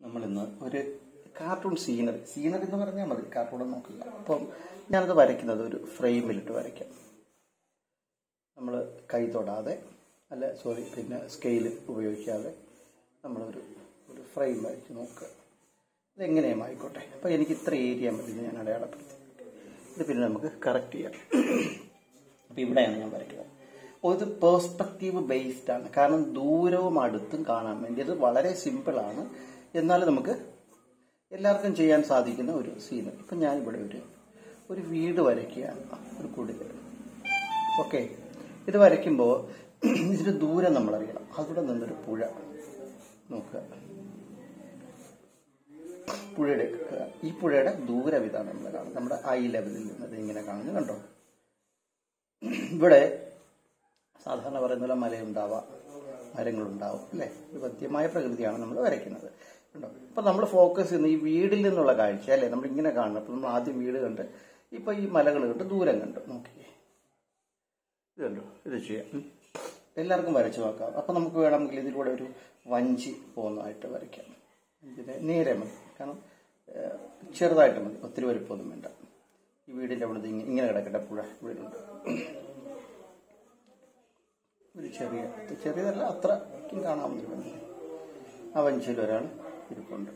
നമ്മളിന്ന് ഒരു cartoon scenery scenery എന്ന് പറഞ്ഞാൽ മതി കാർട്ടൂൺ നോക്കില്ല അപ്പം ഞാനത് വരയ്ക്കുന്നത് ഒരു ഫ്രെയിമിലിട്ട് വരയ്ക്കാം നമ്മൾ കൈ തൊടാതെ അല്ല സോറി പിന്നെ സ്കെയിൽ ഉപയോഗിക്കാതെ നമ്മളൊരു ഒരു ഫ്രെയിം വരച്ച് നോക്കുക ഇതെങ്ങനെയും ആയിക്കോട്ടെ അപ്പോൾ എനിക്ക് ഇത്ര ഏരിയ മതി ഇത് ഞാൻ അടയാളപ്പെടുത്തി ഇത് പിന്നെ നമുക്ക് കറക്റ്റ് ചെയ്യാം അപ്പോൾ ഇവിടെയാണ് ഞാൻ വരയ്ക്കുന്നത് അപ്പോൾ ഇത് പേഴ്സ്പെക്റ്റീവ് ബേസ്ഡ് ആണ് കാരണം ദൂരവും അടുത്തും കാണാൻ വേണ്ടി ഇത് വളരെ സിമ്പിളാണ് എന്നാലും നമുക്ക് എല്ലാവർക്കും ചെയ്യാൻ സാധിക്കുന്ന ഒരു സീനറി ഇപ്പം ഞാനിവിടെ ഒരു ഒരു വീട് വരയ്ക്കുകയാണ് ഒരു കുടിൽ ഓക്കെ ഇത് വരയ്ക്കുമ്പോൾ ഇതിന് ദൂരം നമ്മൾ അറിയണം അവിടെ നിന്നൊരു പുഴ നോക്കുക പുഴയുടെ ഈ പുഴയുടെ ദൂരം ഇതാണ് നമ്മൾ കാണുന്നത് നമ്മുടെ ഐ ലെവലിൽ നിന്ന് ഇത് ഇങ്ങനെ കാണുന്നത് കണ്ടോ ഇവിടെ സാധാരണ പറയുന്ന പോലെ മലയുണ്ടാവാം മരങ്ങളുണ്ടാവും അല്ലേ ഒരു പദ്യമായ പ്രകൃതിയാണ് നമ്മൾ വരയ്ക്കുന്നത് കണ്ടോ അപ്പൊ നമ്മൾ ഫോക്കസ് ചെയ്യുന്ന ഈ വീടിൽ നിന്നുള്ള കാഴ്ച അല്ലേ നമ്മൾ ഇങ്ങനെ കാണണം അപ്പൊ നമ്മൾ ആദ്യം വീട് കണ്ട് ഇപ്പൊ ഈ മലകൾ കണ്ട് ദൂരം കണ്ടു നോക്കിയേ ഇത് കണ്ടോ ഇത് ചെയ്യാം ഉം. എല്ലാവർക്കും വരച്ചു നോക്കാം അപ്പൊ നമുക്ക് വേണമെങ്കിൽ ഇതിലൂടെ ഒരു വഞ്ചി പോകുന്നതായിട്ട് വരയ്ക്കാം ഇതിന് നേരെ മതി കാരണം ഏഹ്, ചെറുതായിട്ട് മതി ഒത്തിരി വലുപ്പമൊന്നും വേണ്ട ഈ വീടിന്റെ അവിടെ ഇങ്ങനെ ഇങ്ങനെ കിടക്കട്ടെ പുഴ വീടുണ്ട് ഒരു ചെറിയ ചെറിയതല്ല അത്രയ്ക്കും കാണാവുന്ന വഞ്ചി ആ വഞ്ചിയിൽ ഒരാൾ ഇരിപ്പുണ്ട്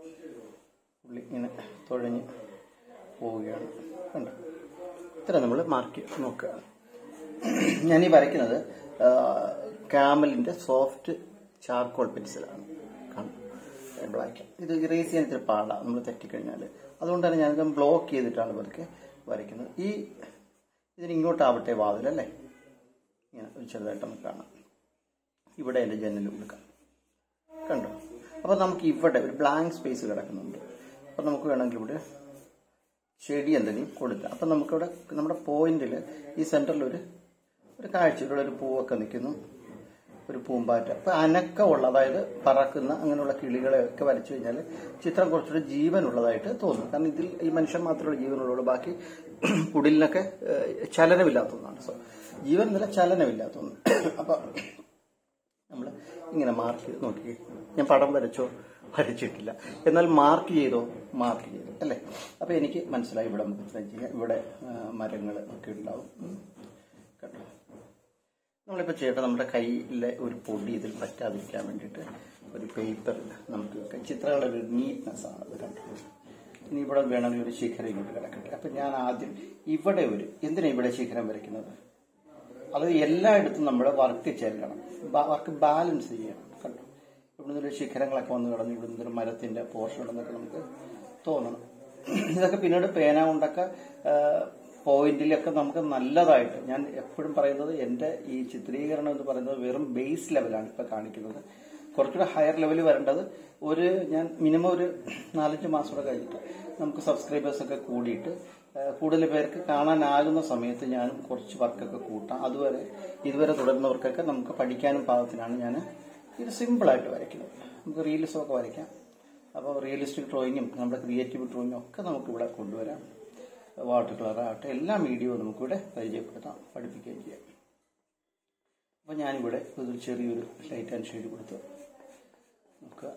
പുള്ളി ഇങ്ങനെ തുഴഞ്ഞ് പോവുകയാണ് കണ്ടോ ഇത്ര നമ്മൾ മാർക്ക് നോക്കുക ഞാൻ ഈ വരയ്ക്കുന്നത് ക്യാമലിന്റെ സോഫ്റ്റ് ചാർക്കോൾ പെൻസിലാണ് ബ്ലാക്ക് ഇത് ഇറേസ് ചെയ്യാൻ ഇത്തിരി പാടാണ് നമ്മൾ തെറ്റിക്കഴിഞ്ഞാൽ അതുകൊണ്ടാണ് ഞാനിത് ബ്ലോക്ക് ചെയ്തിട്ടാണ് ഇവർക്ക് വരയ്ക്കുന്നത് ഈ ഇതിന് ഇങ്ങോട്ടാവട്ടെ വാതിലല്ലേ ഇങ്ങനെ ഒരു ചെറുതായിട്ട് നമുക്ക് കാണാം ഇവിടെ എൻ്റെ ജനൽ കൊടുക്കാം കണ്ടോ അപ്പോൾ നമുക്ക് ഇവിടെ ഒരു ബ്ലാങ്ക് സ്പേസ് കിടക്കുന്നുണ്ട് അപ്പോൾ നമുക്ക് വേണമെങ്കിൽ ഇവിടെ ചെടി എന്തെങ്കിലും കൊടുക്കാം അപ്പം നമുക്കിവിടെ നമ്മുടെ പോയിന്റിൽ ഈ സെന്ററിൽ ഒരു ഒരു കാഴ്ച ഇവിടെ ഒരു പൂവൊക്കെ നിൽക്കുന്നു ഒരു പൂമ്പാറ്റ അപ്പൊ അനക്കമുള്ള അതായത് പറക്കുന്ന അങ്ങനെയുള്ള കിളികളെ ഒക്കെ വരച്ചു കഴിഞ്ഞാൽ ചിത്രം കുറച്ചുകൂടി ജീവനുള്ളതായിട്ട് തോന്നും കാരണം ഇതിൽ ഈ മനുഷ്യൻ മാത്രമേ ജീവനുള്ളൂ ബാക്കി കുടിലിനൊക്കെ ഏഹ്, ചലനമില്ലാത്തതാണ് സോ ജീവൻ എന്നല്ല ചലനമില്ലാത്തതാണ് അപ്പൊ നമ്മൾ ഇങ്ങനെ മാർക്ക് ചെയ്ത് നോക്കി ഞാൻ പടം വരച്ചോ വരച്ചിട്ടില്ല എന്നാൽ മാർക്ക് ചെയ്തോ മാർക്ക് ചെയ്തു അല്ലേ അപ്പൊ എനിക്ക് മനസ്സിലായി ഇവിടെ നമുക്ക് ഇത്രയും ചെയ്യാം ഇവിടെ മരങ്ങൾ ഒക്കെ ഉണ്ടാവും ഉം. കേട്ടോ നമ്മളിപ്പോൾ ചെയ്യട്ടെ നമ്മുടെ കയ്യിലെ ഒരു പൊടി ഇതിൽ പറ്റാതിരിക്കാൻ വേണ്ടിയിട്ട് ഒരു പേപ്പറിൽ നമുക്ക് വെക്കാം ചിത്രങ്ങളുടെ ഒരു നീറ്റ്നെസ് ആണ് ഇത് കണ്ടോ ഇനി ഇവിടെ വേണമെങ്കിൽ ഒരു ശിഖരം ഇങ്ങോട്ട് കിടക്കട്ടെ അപ്പൊ ഞാൻ ആദ്യം ഇവിടെ ഒരു എന്തിനാ ഇവിടെ ശിഖരം വരയ്ക്കുന്നത് അത് എല്ലായിടത്തും നമ്മൾ വർക്ക് ചെല്ലണം വർക്ക് ബാലൻസ് ചെയ്യണം കണ്ടോ ഇവിടുന്ന് ഒരു ശിഖരങ്ങളൊക്കെ വന്ന് കിടന്ന് ഇവിടുന്ന് ഒരു മരത്തിന്റെ പോർഷൻ ഉണ്ടെന്നൊക്കെ നമുക്ക് തോന്നണം ഇതൊക്കെ പിന്നീട് പേന കൊണ്ടൊക്കെ പോയിന്റിലൊക്കെ നമുക്ക് നല്ലതായിട്ട് ഞാൻ എപ്പോഴും പറയുന്നത് എന്റെ ഈ ചിത്രീകരണം എന്ന് പറയുന്നത് വെറും ബേസ് ലെവലാണ് ഇപ്പൊ കാണിക്കുന്നത് കുറച്ചുകൂടെ ഹയർ ലെവൽ വരേണ്ടത് ഒരു ഞാൻ മിനിമം ഒരു നാലഞ്ച് മാസം കൂടെ കഴിഞ്ഞിട്ട് നമുക്ക് സബ്സ്ക്രൈബേഴ്സ് ഒക്കെ കൂടിയിട്ട് ആ, കൂടുതൽ പേർക്ക് കാണാനാകുന്ന സമയത്ത് ഞാൻ കുറച്ച് വർക്കൊക്കെ കൂട്ടാം അതുവരെ ഇതുവരെ തുടരുന്നവർക്കൊക്കെ നമുക്ക് പഠിക്കാനും പാകത്തിനാണ് ഞാൻ ഇത് സിമ്പിളായിട്ട് വരയ്ക്കുന്നത് നമുക്ക് റീൽസും ഒക്കെ വരയ്ക്കാം അപ്പോൾ റിയലിസ്റ്റിക് ഡ്രോയിങ്ങും നമ്മുടെ ക്രിയേറ്റീവ് ഡ്രോയിങ്ങും ഒക്കെ നമുക്കിവിടെ കൊണ്ടുവരാം വാട്ടർ കളർ ആകട്ടെ എല്ലാ മീഡിയവും നമുക്കിവിടെ പരിചയപ്പെടുത്താം പഠിപ്പിക്കുകയും ചെയ്യാം അപ്പോൾ ഞാനിവിടെ ഒരു ചെറിയൊരു ലൈറ്റ് ആൻഡ് ഷെയ്ഡ് കൊടുത്ത് നോക്കുക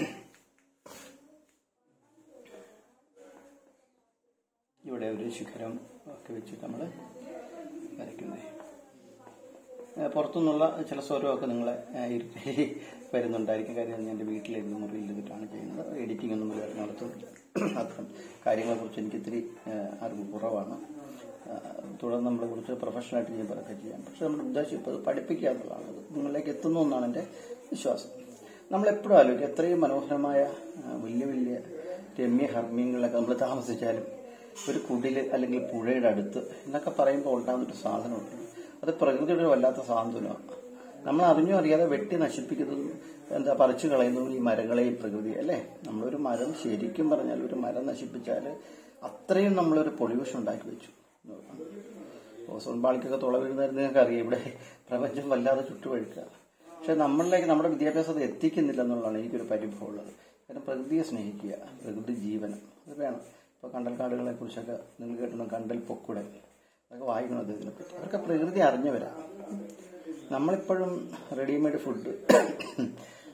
ഇവിടെ ഒരു ശിഖരം ഒക്കെ വെച്ചിട്ട് നമ്മൾ വരയ്ക്കുന്നത് ഏഹ് പുറത്തുനിന്നുള്ള ചില സ്വരമൊക്കെ നിങ്ങളെ ഏഹ് ഇരുത്തി വരുന്നുണ്ടായിരിക്കും കാര്യം ഞാൻ എൻ്റെ വീട്ടിലിരുന്ന് മുറിയിൽ ഇരുന്നിട്ടാണ് ചെയ്യുന്നത് എഡിറ്റിംഗ് ഒന്നും ഇതുവരെ നടത്തുന്നില്ല അത്തരം കാര്യങ്ങളെക്കുറിച്ച് എനിക്ക് ഇത്തിരി ഏഹ് അറിവ് കുറവാണ് ഏഹ് തുടർന്ന് നമ്മളെ കുറിച്ച് പ്രൊഫഷണലായിട്ട് ചെയ്യുമ്പോഴൊക്കെ ചെയ്യാം പക്ഷെ നമ്മുടെ ഉദ്ദേശം ഇപ്പോൾ പഠിപ്പിക്കുക എന്നുള്ളതാണ് അത് നിങ്ങളിലേക്ക് എത്തുന്നു എന്നാണ് എൻ്റെ വിശ്വാസം നമ്മളെപ്പോഴും ആലോചിക്കും എത്രയും മനോഹരമായ ഏഹ് വലിയ വലിയ രമ്യ ഹർമ്മ്യങ്ങളിലൊക്കെ നമ്മൾ താമസിച്ചാലും ഒരു കുടില് അല്ലെങ്കിൽ പുഴയുടെ അടുത്ത് എന്നൊക്കെ പറയുമ്പോൾ ഉണ്ടാകുന്നൊരു സാധനമുണ്ട് അത് പ്രകൃതിയുടെ ഒരു വല്ലാത്ത സാന്ത്വനമാണ് നമ്മൾ അറിഞ്ഞോ അറിയാതെ വെട്ടി നശിപ്പിക്കുന്നതും എന്താ പറിച്ചു കളയുന്നതും ഈ മരങ്ങളെയും പ്രകൃതി അല്ലേ നമ്മളൊരു മരം ശരിക്കും പറഞ്ഞാൽ ഒരു മരം നശിപ്പിച്ചാൽ അത്രയും നമ്മളൊരു പൊള്യൂഷൻ ഉണ്ടാക്കി വെച്ചു ഓസോൺ പാളിക്കൊക്കെ തുള വീഴുന്നതായിരുന്നു നിങ്ങൾക്ക് അറിയാം ഇവിടെ പ്രപഞ്ചം വല്ലാതെ ചുട്ടുപഴുക്കുക പക്ഷെ നമ്മളിലേക്ക് നമ്മുടെ വിദ്യാഭ്യാസം അത് എത്തിക്കുന്നില്ല എന്നുള്ളതാണ് എനിക്കൊരു പരിഭവം ഉള്ളത് കാരണം പ്രകൃതിയെ സ്നേഹിക്കുക പ്രകൃതി ജീവനം അത് വേണം ഇപ്പൊ കണ്ടൽക്കാടുകളെ കുറിച്ചൊക്കെ നിങ്ങൾ കേട്ടുന്ന കണ്ടൽ പൊക്കുടെ അതൊക്കെ വായിക്കണം അദ്ദേഹത്തിനെ പറ്റി അവർക്ക് പ്രകൃതി അറിഞ്ഞവരാ നമ്മളിപ്പോഴും റെഡിമെയ്ഡ് ഫുഡ്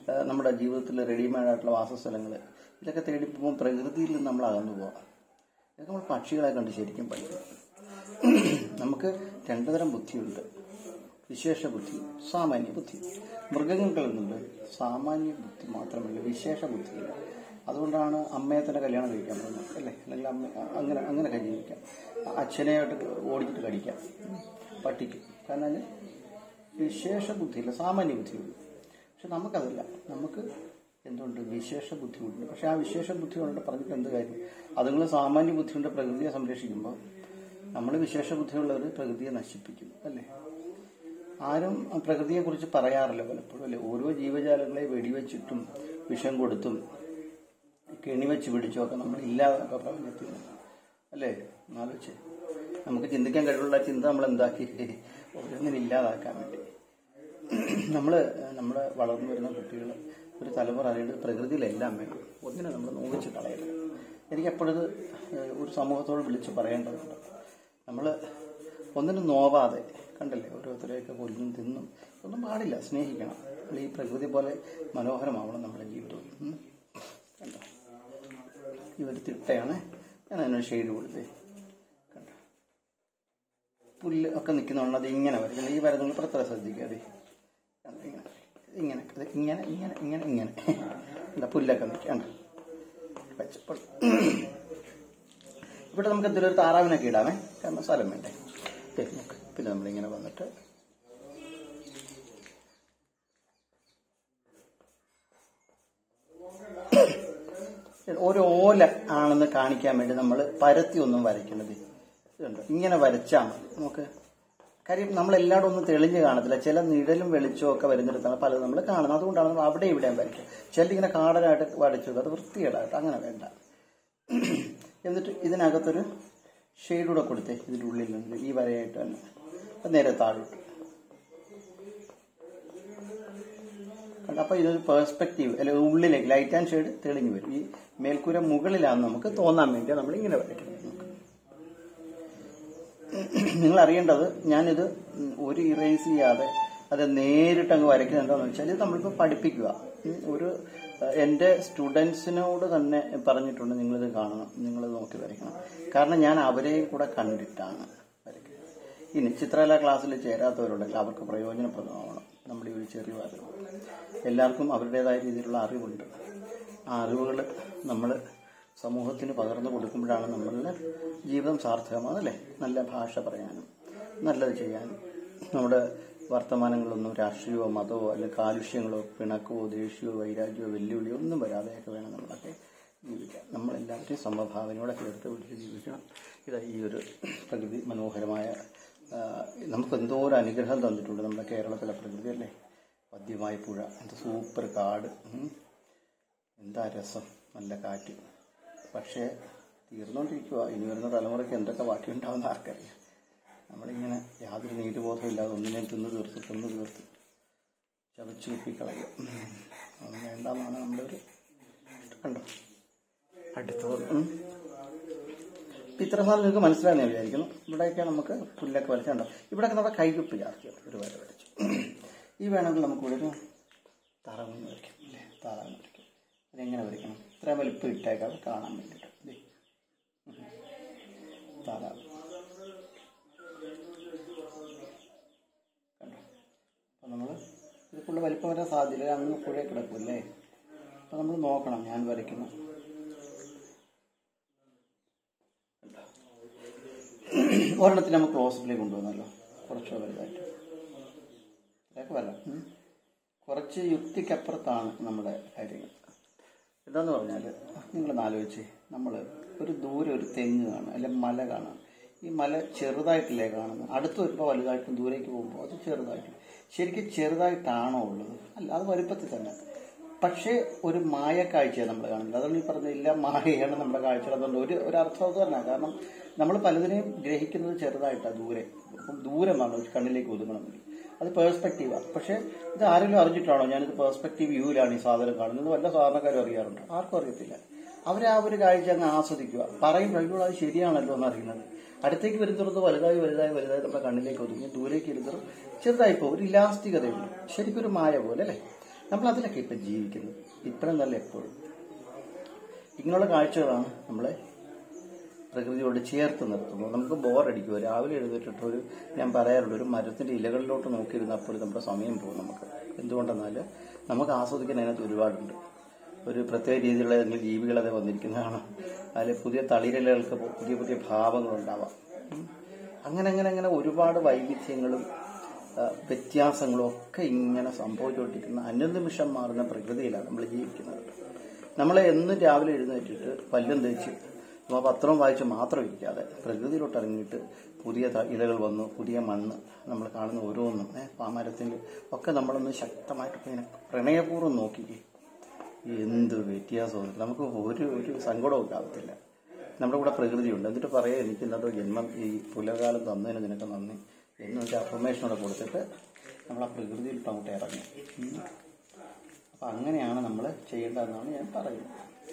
ആ, നമ്മുടെ ജീവിതത്തിൽ റെഡിമെയ്ഡ് ആയിട്ടുള്ള വാസസ്ഥലങ്ങൾ ഇതൊക്കെ തേടി പോകുമ്പോൾ പ്രകൃതിയിൽ നിന്ന് നമ്മൾ അകന്നു പോകാം ഇതൊക്കെ നമ്മൾ പക്ഷികളെ കണ്ട് ശരിക്കും പഠിക്കണം നമുക്ക് രണ്ടു തരം ബുദ്ധിയുണ്ട് വിശേഷ ബുദ്ധി സാമാന്യ ബുദ്ധി മൃഗങ്ങളിൽ നിന്ന് സാമാന്യ ബുദ്ധി മാത്രമല്ല വിശേഷ ബുദ്ധിയില്ല അതുകൊണ്ടാണ് അമ്മയെ തന്നെ കല്യാണം കഴിക്കാൻ പോകുന്നത് അല്ലേ അല്ലെങ്കിൽ അമ്മ അങ്ങനെ അങ്ങനെ കഴിക്കാം അച്ഛനെയായിട്ട് ഓടിച്ചിട്ട് കടിക്കാം പട്ടിക്ക് കാരണം അതിന് വിശേഷ ബുദ്ധിയില്ല സാമാന്യ ബുദ്ധിയുള്ളൂ പക്ഷെ നമുക്കതല്ല നമുക്ക് എന്തുണ്ട് വിശേഷ ബുദ്ധിയുണ്ട് പക്ഷെ ആ വിശേഷ ബുദ്ധി കൊണ്ട് പറഞ്ഞിട്ട് എന്ത് കാര്യം അതുങ്ങൾ സാമാന്യ ബുദ്ധി കൊണ്ട് പ്രകൃതിയെ സംരക്ഷിക്കുമ്പോൾ നമ്മൾ വിശേഷ ബുദ്ധിയുള്ളവർ പ്രകൃതിയെ നശിപ്പിക്കും അല്ലേ ആരും പ്രകൃതിയെ കുറിച്ച് പറയാറില്ല പലപ്പോഴും അല്ലെ ഓരോ ജീവജാലങ്ങളെ വെടിവെച്ചിട്ടും വിഷം കൊടുത്തും കെണിവെച്ച് പിടിച്ചും ഒക്കെ നമ്മൾ ഇല്ലാതൊക്കെ പ്രപഞ്ചത്തിൽ അല്ലേ ആലോചിച്ച് നമുക്ക് ചിന്തിക്കാൻ കഴിവുള്ള ചിന്ത നമ്മൾ എന്താക്കി ഓരോന്നിനും ഇല്ലാതാക്കാൻ വേണ്ടി നമ്മൾ നമ്മൾ വളർന്നു വരുന്ന കുട്ടികൾ ഒരു തലമുറ അറിയേണ്ടത് പ്രകൃതിയിലെല്ലാം വേണം ഒന്നിനെ നമ്മൾ നോവിച്ച് കളയരുത് എനിക്ക് എപ്പോഴത് ഒരു സമൂഹത്തോട് വിളിച്ച് പറയേണ്ടതുണ്ട് നമ്മൾ ഒന്നിനും നോവാതെ കണ്ടില്ലേ ഓരോരുത്തരെയൊക്കെ കൊല്ലും തിന്നും ഒന്നും പാടില്ല സ്നേഹിക്കണം നമ്മൾ ഈ പ്രകൃതി പോലെ മനോഹരമാവണം നമ്മുടെ ജീവിതം ഉം. കണ്ടോ ഈ ഒരു തിട്ടയാണ് ഞാൻ അതിനൊരു ഷെയ്ഡ് കൊടുത്തേ കണ്ടോ പുല്ല് ഒക്കെ നിൽക്കുന്നുണ്ട് അത് ഇങ്ങനെ വരയ്ക്കണം ഈ വരങ്ങൾ പ്രത്യേകം ശ്രദ്ധിക്കുക അതെ കണ്ടോ, ഇങ്ങനെ ഇങ്ങനെ അത് ഇങ്ങനെ ഇങ്ങനെ ഇങ്ങനെ ഇങ്ങനെ എന്താ പുല്ലൊക്കെ നിൽക്കണ്ട വെച്ചപ്പോൾ ഇവിടെ നമുക്ക് എന്തെങ്കിലും ഒരു താറാവിനൊക്കെ ഇടാമേ കാരണം സ്ഥലം വേണ്ടേ ദേ നോക്ക്. പിന്നെ നമ്മളിങ്ങനെ വന്നിട്ട് ഒരു ഓല ആണെന്ന് കാണിക്കാൻ വേണ്ടി നമ്മൾ പരത്തി ഒന്നും വരയ്ക്കണത് ഇതുണ്ട് ഇങ്ങനെ വരച്ചാൽ മതി നമുക്ക് കാര്യം നമ്മൾ എല്ലായിടും ഒന്നും തെളിഞ്ഞ് കാണത്തില്ല ചില നിഴലും വെളിച്ചവും ഒക്കെ വരുന്നിടത്താണ് പലതും നമ്മൾ കാണുന്നത് അതുകൊണ്ടാണ് നമ്മൾ അവിടെ ഇവിടെയും വരയ്ക്കുക ചിലരിങ്ങനെ കാടനായിട്ട് വരച്ചു അത് വൃത്തികേടായിട്ട് അങ്ങനെ വേണ്ട എന്നിട്ട് ഇതിനകത്തൊരു ഷെയ്ഡൂടെ കൊടുത്തേ ഇതിൻ്റെ ഉള്ളിൽ നിന്ന് ഈ വരയായിട്ട് തന്നെ അത് നേരെ താഴോട്ട് കണ്ടോ? അപ്പൊ ഇതൊരു പേഴ്സ്പെക്റ്റീവ് അല്ലെ ഉള്ളിലേക്ക് ലൈറ്റ് ആൻഡ് ഷെയ്ഡ് തെളിഞ്ഞു വരും ഈ മേൽക്കൂര മുകളിലാണെന്ന് നമുക്ക് തോന്നാൻ വേണ്ടി നമ്മൾ ഇങ്ങനെ വരയ്ക്കുന്നത് നമുക്ക് നിങ്ങൾ അറിയേണ്ടത് ഞാനിത് ഒരു ഇറേസ് ചെയ്യാതെ അത് നേരിട്ട് അങ്ങ് വരയ്ക്കുന്നത് എന്താണെന്ന് വെച്ചാൽ ഇത് നമ്മളിപ്പോൾ പഠിപ്പിക്കുക ഉം, ഒരു ഏഹ്, എൻ്റെ സ്റ്റുഡൻസിനോട് തന്നെ പറഞ്ഞിട്ടുണ്ട് നിങ്ങളിത് കാണണം നിങ്ങളിത് നോക്കി വരയ്ക്കണം കാരണം ഞാൻ അവരെ കൂടെ കണ്ടിട്ടാണ് വരയ്ക്കുന്നത് ഇനി ചിത്രകലാ ക്ലാസ്സിൽ ചേരാത്തവരുണ്ടെങ്കിൽ അവർക്ക് പ്രയോജനപ്രദമാവണം നമ്മുടെ ഈ ഒരു ചെറിയ അറിവ് എല്ലാവർക്കും അവരുടേതായ രീതിയിലുള്ള അറിവുണ്ട് ആ അറിവുകൾ നമ്മൾ സമൂഹത്തിന് പകർന്നു കൊടുക്കുമ്പോഴാണ് നമ്മളുടെ ജീവിതം സാർത്ഥകമാകുന്നത് അല്ലേ നല്ല ഭാഷ പറയാനും നല്ലത് ചെയ്യാനും നമ്മുടെ വർത്തമാനങ്ങളൊന്നും രാഷ്ട്രീയമോ മതമോ അല്ലെങ്കിൽ കാലുഷ്യങ്ങളോ പിണക്കമോ ദേഷ്യമോ വൈരാഗ്യമോ വെല്ലുവിളിയോ ഒന്നും വരാതെയൊക്കെ വേണം നമ്മളൊക്കെ ജീവിക്കാൻ നമ്മളെല്ലാവരെയും സമഭാവനയോടെ ചേർത്ത് പിടിച്ച് ജീവിക്കണം ഇതാ ഈ ഒരു പ്രകൃതി മനോഹരമായ ആ, നമുക്ക് എന്തോ ഒരു അനുഗ്രഹം തന്നിട്ടുണ്ട് നമ്മുടെ കേരളത്തിലെ പ്രകൃതി അല്ലേ പദ്യമായ പുഴ എന്ത് സൂപ്പർ കാട് ഉം. എന്താ രസം നല്ല കാറ്റ് പക്ഷേ തീർന്നുകൊണ്ടിരിക്കുക ഇനി വരുന്ന തലമുറയ്ക്ക് എന്തൊക്കെ ബാക്കിയുണ്ടാവുന്ന ആർക്കറിയാം നമ്മളിങ്ങനെ യാതൊരു നീതിബോധവും ഇല്ലാതെ ഒന്നിനെയും തിന്ന് തീർത്ത് തിന്ന് തീർത്ത് ചതച്ചു കുപ്പിക്കളയും അതൊന്നും വേണ്ടെന്നാണ് നമ്മുടെ ഒരു കണ്ടോ അടുത്തത് ഉം. ഇപ്പൊ ഇത്ര സാധനം നിങ്ങൾക്ക് മനസ്സിലാകുന്ന വിചാരിക്കുന്നു ഇവിടെയൊക്കെ നമുക്ക് പുല്ലൊക്കെ വരച്ചുണ്ടോ ഇവിടെയൊക്കെ നമ്മുടെ കൈകുപ്പി ചാർത്തി ഒരു വര വരച്ചു ഈ വേണമെങ്കിൽ നമുക്ക് ഇവിടെ ഒരു താറാവിന് വരയ്ക്കാം അല്ലേ താറാവിന് വരയ്ക്കാം അതെങ്ങനെ വരയ്ക്കണം ഇത്രയും വലിപ്പം ഇട്ടേക്കാം അത് കാണാൻ വേണ്ടിയിട്ട് ദേ. ഉം. താറാവ് കണ്ടോ അപ്പം നമ്മൾ ഇത് ഫുള്ള് വലിപ്പം വരാൻ സാധ്യത അങ്ങ് പുഴ കിടക്കുമല്ലേ അപ്പം നമ്മൾ നോക്കണം ഞാൻ വരയ്ക്കുന്നു ഒരെണ്ണത്തിന് നമുക്ക് ക്ലോസപ്പിലേക്ക് കൊണ്ടുവന്നല്ലോ കുറച്ച് വലുതായിട്ട് ഇതൊക്കെ വരാം ഉം. കുറച്ച് യുക്തിക്കപ്പുറത്താണ് നമ്മുടെ കാര്യങ്ങൾ എന്താന്ന് പറഞ്ഞാൽ നിങ്ങൾ ആലോചിച്ച് നമ്മൾ ഒരു ദൂരെ ഒരു തെങ്ങ് കാണും അല്ലെ മല കാണാം ഈ മല ചെറുതായിട്ടല്ലേ കാണുന്നത് അടുത്ത് വരുമ്പോൾ വലുതായിട്ടും ദൂരേക്ക് പോകുമ്പോൾ അത് ചെറുതായിട്ട് ശരിക്കും ചെറുതായിട്ടാണോ ഉള്ളത് അല്ല അത് വലുപ്പത്തിൽ തന്നെ പക്ഷേ ഒരു മായ കാഴ്ചയാണ് നമ്മൾ കാണുന്നത് അതാണ് ഈ പറഞ്ഞ ഇല്ല മായയാണ് നമ്മുടെ കാഴ്ചകൾ അതുകൊണ്ട് ഒരു ഒരു അർത്ഥം അത് തന്നെ കാരണം നമ്മൾ പലതിനെയും ഗ്രഹിക്കുന്നത് ചെറുതായിട്ടാണ് ദൂരെ അപ്പം ദൂരമാണ് കണ്ണിലേക്ക് ഒതുങ്ങണമെങ്കിൽ അത് പേഴ്സ്പെക്റ്റീവാണ് പക്ഷേ ഇത് ആരെങ്കിലും അറിഞ്ഞിട്ടാണോ ഞാനിത് പേഴ്സ്പെക്റ്റീവ് വ്യൂവിലാണ് ഈ സാധനം കാണുന്നത് വല്ല സാധാരണക്കാരും അറിയാറുണ്ട് ആർക്കും അറിയത്തില്ല അവർ ആ ഒരു കാഴ്ച അങ്ങ് ആസ്വദിക്കുക പറയും കഴിയുമ്പോൾ അത് ശരിയാണല്ലോ എന്ന് അറിയുന്നത് അടുത്തേക്ക് വരുന്നത് വലുതായി വലുതായി വലുതായി നമ്മുടെ കണ്ണിലേക്ക് ഒതുങ്ങി ദൂരേക്ക് ഇരുന്നത് ചെറുതായി പോകും ഒരു ഇലാസ്റ്റികതയുണ്ട് ശരിക്കും ഒരു മായ പോലെ അല്ലേ നമ്മൾ അതിലൊക്കെ ഇപ്പം ജീവിക്കുന്നത് ഇപ്പോഴെന്നല്ല എപ്പോഴും ഇങ്ങനെയുള്ള കാഴ്ചകളാണ് നമ്മളെ പ്രകൃതിയോട് ചേർത്ത് നിർത്തുന്നത് നമുക്ക് ബോറടിക്കുക രാവിലെ എഴുന്നേറ്റിട്ട് ഒരു ഞാൻ പറയാറുണ്ട് ഒരു മരത്തിന്റെ ഇലകളിലോട്ട് നോക്കിയിരുന്നപ്പോൾ നമ്മുടെ സമയം പോകും നമുക്ക് എന്തുകൊണ്ടെന്നാൽ നമുക്ക് ആസ്വദിക്കാൻ അതിനകത്ത് ഒരുപാടുണ്ട് ഒരു പ്രത്യേക രീതിയിലുള്ള ഏതെങ്കിലും ജീവികളൊക്കെ വന്നിരിക്കുന്നതാണ് അതിൽ പുതിയ തളിരിലകൾക്ക് പുതിയ പുതിയ ഭാവങ്ങളുണ്ടാവാം ഉം. അങ്ങനെ അങ്ങനെ അങ്ങനെ ഒരുപാട് വൈവിധ്യങ്ങളും ആ, വ്യത്യാസങ്ങളും ഒക്കെ ഇങ്ങനെ സംഭവിച്ചുകൊണ്ടിരിക്കുന്ന അനുനിമിഷം മാറുന്ന പ്രകൃതിയിലാണ് നമ്മൾ ജീവിക്കുന്നത് നമ്മളെ എന്നും രാവിലെ എഴുന്നേറ്റിട്ട് പല്ലും തേച്ച് നമ്മൾ പത്രം വായിച്ച് മാത്രം ഇരിക്കാതെ പ്രകൃതിയിലോട്ട് ഇറങ്ങിയിട്ട് പുതിയ ത- ഇലകൾ വന്നു പുതിയ മണ്ണ് നമ്മൾ കാണുന്ന ഓരോന്നും ഏഹ് പാമരത്തിൽ ഒക്കെ നമ്മളൊന്ന് ശക്തമായിട്ട് ഇങ്ങനെ പ്രണയപൂർവ്വം നോക്കിക്കേ എന്ത് വ്യത്യാസമാണ് നമുക്ക് ഒരു ഒരു സങ്കടവും ഉണ്ടാകത്തില്ല നമ്മുടെ കൂടെ പ്രകൃതിയുണ്ട് എന്നിട്ട് പറയാം എനിക്ക് ഇന്നത്തെ ജന്മം ഈ പുലകാലം തന്നതിന് നിനക്ക് നന്ദി എന്നൊരു അഫർമേഷനോടെ കൊടുത്തിട്ട് നമ്മൾ ആ പ്രകൃതിയിലോട്ട് അങ്ങോട്ട് ഇറങ്ങി ഉം. അപ്പം അങ്ങനെയാണ് നമ്മൾ ചെയ്യേണ്ടതെന്നാണ് ഞാൻ പറയുന്നത്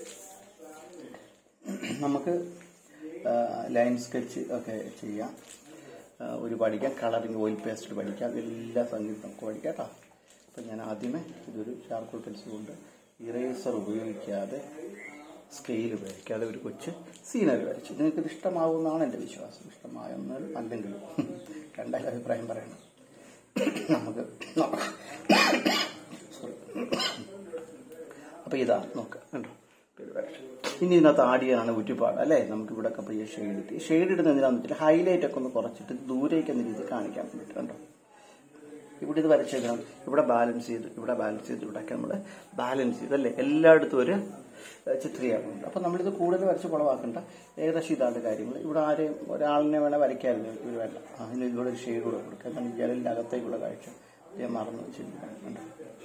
നമുക്ക് ലൈൻ സ്കെച്ച് ഒക്കെ ചെയ്യാം ആ, ഒരു പഠിക്കാം കളറിങ് ഓയിൽ പേസ്റ്റ് പഠിക്കാം എല്ലാ സംഗീതം നമുക്ക് പഠിക്കാം കേട്ടോ അപ്പം ഞാൻ ആദ്യമേ ഇതൊരു ചാർക്കോൾ പെൻസിൽ കൊണ്ട് ഇറേസർ ഉപയോഗിക്കാതെ സ്കെയിൽ ഉപയോഗിക്കാതെ ഒരു കൊച്ച് സീനറി വരച്ചു നിങ്ങൾക്ക് ഇത് ഇഷ്ടമാവുമെന്നാണ് എൻ്റെ വിശ്വാസം ഇഷ്ടമായെന്നാൽ അല്ലെങ്കിലും രണ്ടാലും അഭിപ്രായം പറയണം നമുക്ക് നോക്കാം സോറി അപ്പൊ ഇതാ നോക്കാം കണ്ടോ ഇത് വരച്ചു. ഇനി ഇതിനകത്ത് ആഡ് ചെയ്യാനാണ് ഉറ്റുപാട് അല്ലേ നമുക്ക് ഇവിടെ ഒക്കെ പയ്യെ ഷെയ്ഡ് ഇട്ട് ഷെയ്ഡ് ഇടുന്ന എന്തിനാന്ന് വെച്ചാൽ ഹൈലൈറ്റ് ഒക്കെ ഒന്ന് കുറച്ചിട്ട് ദൂരേക്ക് എന്ന രീതിയിൽ കാണിക്കാൻ വേണ്ടിയിട്ട് കണ്ടോ ഇവിടെ ഇത് വരച്ചേക്കണം ഇവിടെ ബാലൻസ് ചെയ്ത് ഇവിടെ ബാലൻസ് ചെയ്ത് ഇവിടെയൊക്കെ നമ്മൾ ബാലൻസ് ചെയ്ത് അല്ലേ എല്ലായിടത്തും ഒരു ഏഹ്, ചിത്രീകരണമുണ്ട് അപ്പൊ നമ്മളിത് കൂടുതൽ വരച്ച് കുളവാക്കണ്ട ഏകദേശം ഇതാണ് കാര്യങ്ങൾ ഇവിടെ ആരെയും ഒരാളിനെ വേണേൽ വരയ്ക്കായിരുന്നു ഇവർ വേണ്ട അതിന് ഇവിടെ ഒരു ഷെയ്ഡ് കൂടെ കൊടുക്കാം കാരണം ജനലിന്റെ അകത്തേക്കുള്ള കാഴ്ച ഞാൻ മറന്നു വെച്ചിരിക്കുകയാണ് കണ്ടോ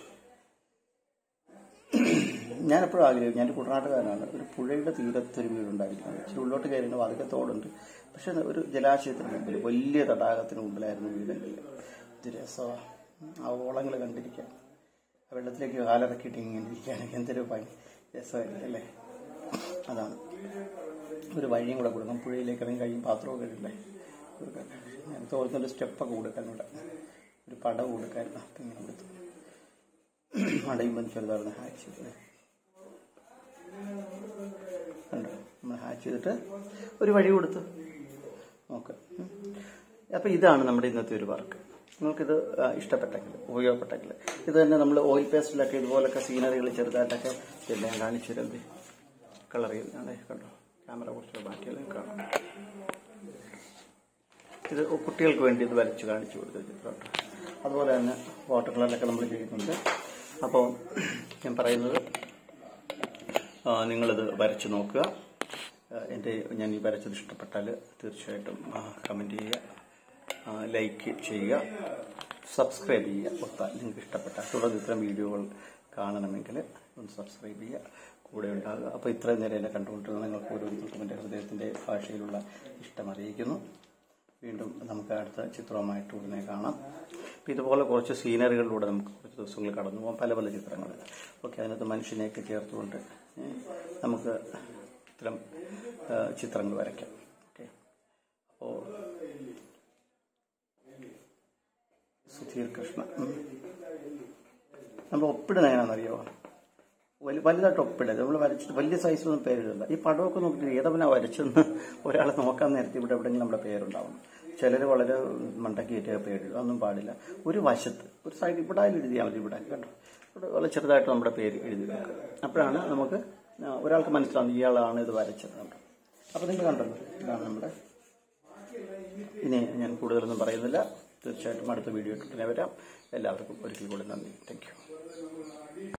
ഞാൻ എപ്പോഴും ആഗ്രഹിക്കും ഞാൻ ഒരു കുട്ടനാട്ടുകാരനാണ് ഒരു പുഴയുടെ തീരത്ത് ഒരു വീടുണ്ടായിരിക്കുന്നത് ഇച്ചിരി ഉള്ളോട്ട് കയറിയ വാതിക്കെ തോടുണ്ട് പക്ഷെ ഒരു ജലാശയത്തിന് മുമ്പിൽ വലിയ തടാകത്തിന് മുമ്പിലായിരുന്നു വീടെങ്കിൽ ഇത് രസമാണ് ആ ഓളങ്ങൾ കണ്ടിരിക്കാൻ ആ വെള്ളത്തിലേക്ക് കാലിറക്കിയിട്ട് ഇങ്ങനെ ഇരിക്കുകയാണെങ്കിൽ എന്തൊരു ഭംഗി രസമായിരിക്കും അല്ലേ അതാണ് ഒരു വഴിയും കൂടെ കൊടുക്കും പുഴയിലേക്ക് ഇറങ്ങി കഴിയും പാത്രമൊക്കെ ഇടണ്ടേ കൊടുക്കാൻ ഞാൻ തോന്നുന്നൊരു സ്റ്റെപ്പൊക്കെ കൊടുക്കാൻ ഇവിടെ ഒരു പടവ് കൊടുക്കാൻ അപ്പം ഇങ്ങനെ കൊടുത്തു അടയുമ്പം ചെറുതായിരുന്നു ഹാക്ക് ചെയ്തത് കണ്ടോ നമ്മൾ ഹാക്ക് ചെയ്തിട്ട് ഒരു വഴി കൊടുത്തു നോക്ക് ഉം. അപ്പൊ ഇതാണ് നമ്മുടെ ഇന്നത്തെ ഒരു വർക്ക് നിങ്ങൾക്കിത് ആ, ഇഷ്ടപ്പെട്ടെങ്കിൽ ഉപയോഗപ്പെട്ടെങ്കിൽ ഇത് തന്നെ നമ്മൾ ഓയിൽ പേസ്റ്റിലൊക്കെ ഇതുപോലൊക്കെ സീനറികൾ ചെറുതായിട്ടൊക്കെ എല്ലാം കാണിച്ചു തരുന്നത് കളർ ചെയ്ത് അതെ കണ്ടോ ക്യാമറ കുറച്ച് ബാക്കിയെല്ലാം കാണാം ഇത് കുട്ടികൾക്ക് വേണ്ടി ഇത് വരച്ച് കാണിച്ചു കൊടുത്ത ചിത്രം അതുപോലെ തന്നെ വാട്ടർ കളറിലൊക്കെ നമ്മൾ ചെയ്യുന്നുണ്ട് അപ്പോൾ ഞാൻ പറയുന്നത് ആ, നിങ്ങളിത് വരച്ച് നോക്കുക ആ, എൻ്റെ ഞാൻ ഈ വരച്ചത് ഇഷ്ടപ്പെട്ടാൽ തീർച്ചയായിട്ടും കമൻറ്റ് ചെയ്യുക ആ, ലൈക്ക് ചെയ്യുക സബ്സ്ക്രൈബ് ചെയ്യുക ഒത്താൽ നിങ്ങൾക്ക് ഇഷ്ടപ്പെട്ട തുടർന്ന് ഇത്തരം വീഡിയോകൾ കാണണമെങ്കിൽ ഒന്ന് സബ്സ്ക്രൈബ് ചെയ്യുക കൂടെ ഉണ്ടാകുക അപ്പോൾ ഇത്രയും നേരം എന്നെ കണ്ടുകൊണ്ടിരുന്ന നിങ്ങൾക്ക് ഓരോരുത്തർക്കും എൻ്റെ ഹൃദയത്തിൻ്റെ ഭാഷയിലുള്ള ഇഷ്ടം അറിയിക്കുന്നു വീണ്ടും നമുക്ക് അടുത്ത ചിത്രവുമായിട്ട് ഉടനെ കാണാം അപ്പം ഇതുപോലെ കുറച്ച് സീനറികളിലൂടെ നമുക്ക് കുറച്ച് ദിവസങ്ങൾ കടന്നു പോകാം പല പല ചിത്രങ്ങൾ ഓക്കെ അതിനകത്ത് മനുഷ്യനെയൊക്കെ ചേർത്തുകൊണ്ട് ഏ, നമുക്ക് ഇത്തരം ആ, ചിത്രങ്ങൾ വരയ്ക്കാം ഓക്കെ അപ്പോൾ സുധീർ കൃഷ്ണ ഉം. നമ്മൾ ഒപ്പിടുന്ന എങ്ങനെയാണെന്നറിയോ വലിയ വലുതായിട്ട് ഒപ്പിടരുത് നമ്മൾ വരച്ചിട്ട് വലിയ സൈസിലൊന്നും പേരിടില്ല ഈ പടമൊക്കെ നോക്കിയിട്ട് ഏതവനാ വരച്ചെന്ന് ഒരാൾ നോക്കാൻ നേരത്തെ ഇവിടെ എവിടെയെങ്കിലും നമ്മുടെ പേരുണ്ടാവണം ചിലർ വളരെ മണ്ടക്കി കയറ്റിയ പേരിടും അതൊന്നും പാടില്ല ഒരു വശത്ത് ഒരു സൈഡ് ഇവിടെ അതിൽ എഴുതിയാൽ മതി ഇവിടെ കണ്ടോ ഇവിടെ വളരെ ചെറുതായിട്ട് നമ്മുടെ പേര് എഴുതി വെക്കുക അപ്പോഴാണ് നമുക്ക് ആ, ഒരാൾക്ക് മനസ്സിലാവുന്നത് ഇയാളാണ് ഇത് വരച്ചത് കണ്ടോ അപ്പോൾ നിങ്ങൾ കണ്ടല്ലോ ഇതാണ് നമ്മുടെ ഇനി ഞാൻ കൂടുതലൊന്നും പറയുന്നില്ല തീർച്ചയായിട്ടും അടുത്ത വീഡിയോ ഇട്ടിട്ട് വരാം എല്ലാവർക്കും ഒരിക്കൽ കൂടി നന്ദി താങ്ക് യു